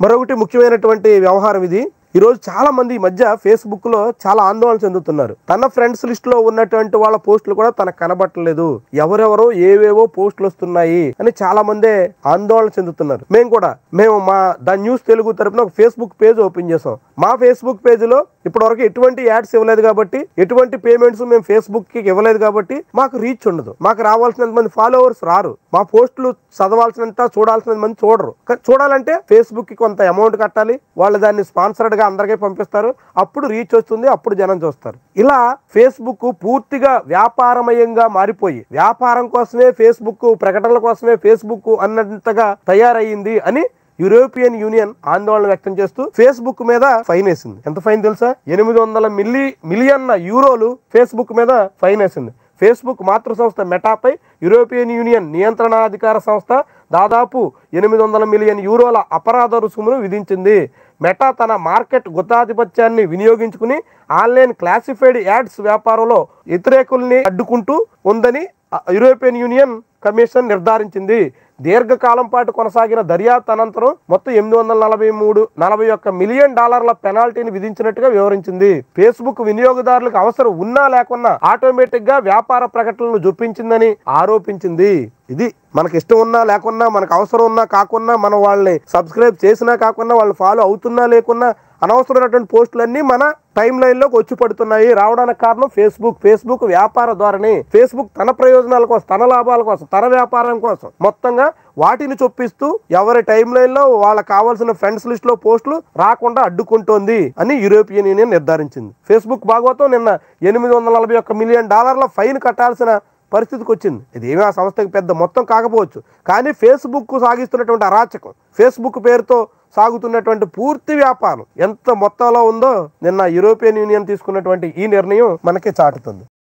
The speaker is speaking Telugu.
మరొకటి ముఖ్యమైనటువంటి వ్యవహారం ఇది ఈ రోజు చాలా మంది ఈ మధ్య ఫేస్బుక్ లో చాలా ఆందోళన చెందుతున్నారు తన ఫ్రెండ్స్ లిస్ట్ లో ఉన్నటువంటి వాళ్ళ పోస్టులు కూడా తనకు కనబట్టలేదు ఎవరెవరో ఏవేవో పోస్టులు వస్తున్నాయి అని చాలా మందే ఆందోళన చెందుతున్నారు మేము కూడా మేము మా ద న్యూస్ తెలుగు తరపున ఒక ఫేస్బుక్ పేజ్ ఓపెన్ చేసాం మా ఫేస్బుక్ పేజ్ లో ఇప్పటివరకు ఎటువంటి యాడ్స్ ఇవ్వలేదు కాబట్టి ఎటువంటి పేమెంట్స్ మేము ఫేస్బుక్ కి ఇవ్వలేదు కాబట్టి మాకు రీచ్ ఉండదు మాకు రావాల్సినంత మంది ఫాలోవర్స్ రారు మా పోస్టులు చదవాల్సినంత చూడాల్సినంత మంది చూడరు కానీ చూడాలంటే ఫేస్బుక్ కి కొంత అమౌంట్ కట్టాలి వాళ్ళు దాన్ని స్పాన్సర్డ్ గా అందరికీ పంపిస్తారు అప్పుడు రీచ్ వస్తుంది అప్పుడు జనం చూస్తారు ఇలా ఫేస్బుక్ పూర్తిగా వ్యాపారమయంగా మారిపోయి వ్యాపారం కోసమే ఫేస్బుక్ ప్రకటనల కోసమే ఫేస్బుక్ అన్నంతగా తయారయ్యింది అని యూరోపియన్ యూనియన్ ఆందోళన వ్యక్తం చేస్తూ ఫేస్బుక్ మీద ఫైన్ వేసింది ఎంత ఫైన్ తెలుసా ఎనిమిది వందల మిల్లీ మిలియన్ యూరోలు ఫేస్బుక్ మీద ఫైన్ వేసింది ఫేస్బుక్ మాతృ సంస్థ మెటాపై యూరోపియన్ యూనియన్ నియంత్రణాధికార సంస్థ దాదాపు ఎనిమిది వందల మిలియన్ యూరోల అపరాధ రుసుమును విధించింది మెటా తన మార్కెట్ గుత్తాధిపత్యాన్ని వినియోగించుకుని ఆన్లైన్ క్లాసిఫైడ్ యాడ్స్ వ్యాపారంలో వ్యతిరేకుల్ని అడ్డుకుంటూ ఉందని ఆ యూరోపియన్ యూనియన్ కమిషన్ నిర్ధారించింది దీర్ఘకాలం పాటు కొనసాగిన దర్యాప్తు అనంతరం మొత్తం ఎనిమిది వందల నలభై మూడు నలభై ఒక్క మిలియన్ డాలర్ల పెనాల్టీని విధించినట్టుగా వివరించింది ఫేస్బుక్ వినియోగదారులకు అవసరం ఉన్నా లేకున్నా ఆటోమేటిక్ గా వ్యాపార ప్రకటనలు జొప్పించిందని ఆరోపించింది ఇది మనకి ఇష్టం ఉన్నా లేకున్నా మనకు అవసరం ఉన్నా కాకున్నా మనం వాళ్ళని సబ్స్క్రైబ్ చేసినా కాకున్నా వాళ్ళు ఫాలో అవుతున్నా లేకున్నా అనవసరమైనటువంటి పోస్టులన్నీ మన టైం లైన్ లోకి వచ్చి పడుతున్నాయి రావడానికి కారణం ఫేస్బుక్ ఫేస్బుక్ వ్యాపార ధోరణి ఫేస్బుక్ తన ప్రయోజనాల కోసం తన లాభాల కోసం తన వ్యాపారం కోసం మొత్తంగా వాటిని చొప్పిస్తూ ఎవరి టైం లైన్ లో వాళ్ళకి కావాల్సిన ఫ్రెండ్స్ లిస్ట్ లో పోస్టులు రాకుండా అడ్డుకుంటోంది అని యూరోపియన్ యూనియన్ నిర్ధారించింది ఫేస్బుక్ భాగవతం నిన్న ఎనిమిది వందల నలభై ఒక్క మిలియన్ డాలర్ల ఫైన్ కట్టాల్సిన పరిస్థితికి వచ్చింది ఇది ఏమీ ఆ సంస్థకి పెద్ద మొత్తం కాకపోవచ్చు కానీ ఫేస్బుక్ సాగిస్తున్నటువంటి అరాచకం ఫేస్బుక్ పేరుతో సాగుతున్నటువంటి పూర్తి వ్యాపారం ఎంత మొత్తంలో ఉందో నిన్న యూరోపియన్ యూనియన్ తీసుకున్నటువంటి ఈ నిర్ణయం మనకి చాటుతుంది